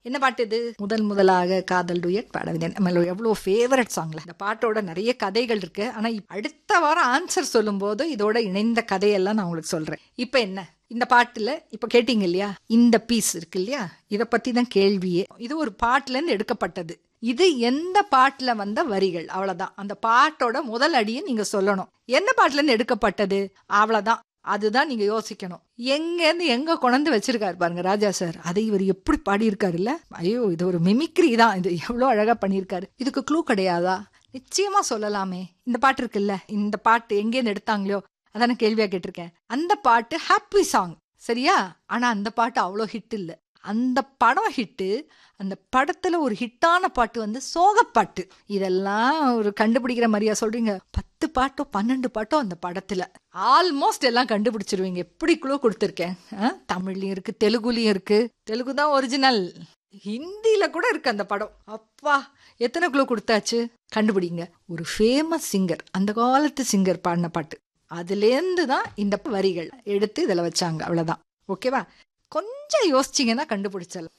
என்ன பாட்டு இது முதல் முதலாக காதல் டுயட் பாடவில்லை நம்ம எவ்வளோ ஃபேவரட் சாங்ல இந்த பாட்டோட நிறைய கதைகள் இருக்கு ஆனா இப்ப அடுத்த வாரம் ஆன்சர் சொல்லும்போது இதோட இணைந்த கதையெல்லாம் நான் உங்களுக்கு சொல்றேன் இப்போ என்ன இந்த பாட்டுல இப்ப கேட்டீங்க இல்லையா இந்த பீஸ் இருக்கு இல்லையா இத பத்தி தான் கேள்வியே இது ஒரு பாட்டுல இருந்து எடுக்கப்பட்டது இது எந்த பாட்டுல வந்த வரிகள் அவ்வளவுதான் அந்த பாட்டோட முதல் அடியை நீங்க சொல்லணும் எந்த பாட்டுல இருந்து எடுக்கப்பட்டது அவ்வளவுதான் அதுதான் நீங்க யோசிக்கணும் எங்க இருந்து எங்க கொண்டு வச்சிருக்காரு பாருங்க ராஜா சார் அதை இவர் எப்படி பாடியிருக்காருல்ல ஐயோ இது ஒரு மிமிக்ரி தான் இது எவ்வளவு அழகா பண்ணியிருக்காரு இதுக்கு க்ளூ கிடையாதா நிச்சயமா சொல்லலாமே இந்த பாட்டு இருக்குல்ல இந்த பாட்டு எங்கேருந்து எடுத்தாங்களோ அதான கேள்வியா கேட்டிருக்கேன் அந்த பாட்டு ஹாப்பி சாங் சரியா ஆனா அந்த பாட்டு அவ்வளோ ஹிட் இல்ல அந்த படம் ஹிட்டு அந்த படத்துல ஒரு ஹிட்டான பாட்டு வந்து சோகப்பாட்டு இதெல்லாம் ஒரு கண்டுபிடிக்கிற மாதிரியா சொல்றீங்க பத்து பாட்டோ பன்னெண்டு பாட்டோ அந்த படத்துல ஆல்மோஸ்ட் எல்லாம் கண்டுபிடிச்சிருவீங்க எப்படி குழு கொடுத்துருக்கேன் ஆ, தமிழ்லயும் இருக்கு தெலுங்குலயும் இருக்கு தெலுங்கு தான் ஒரிஜினல் ஹிந்தியில கூட இருக்கு அந்த படம் அப்பா எத்தனை குழு கொடுத்தாச்சு கண்டுபிடிங்க ஒரு ஃபேமஸ் சிங்கர் அந்த காலத்து சிங்கர் பாடின பாட்டு அதுலேருந்து தான் இந்த வரிகள் எடுத்து இதில் வச்சாங்க அவ்வளோதான் ஓகேவா கொஞ்சம் யோசிச்சிங்கன்னா கண்டுபிடிச்சலாம்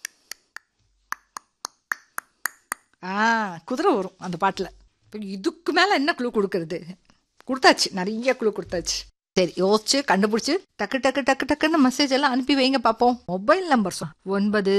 ஆ குதிரை வரும் அந்த பாட்டில் இப்போ இதுக்கு மேலே என்ன குழு கொடுக்கறது கொடுத்தாச்சு நிறைய குழு கொடுத்தாச்சு சரி யோசிச்சு கண்டுபிடிச்சு டக்கு டக்கு டக்கு டக்குன்னு மெசேஜ் எல்லாம் அனுப்பி வைங்க பார்ப்போம் மொபைல் நம்பர் ஒன்பது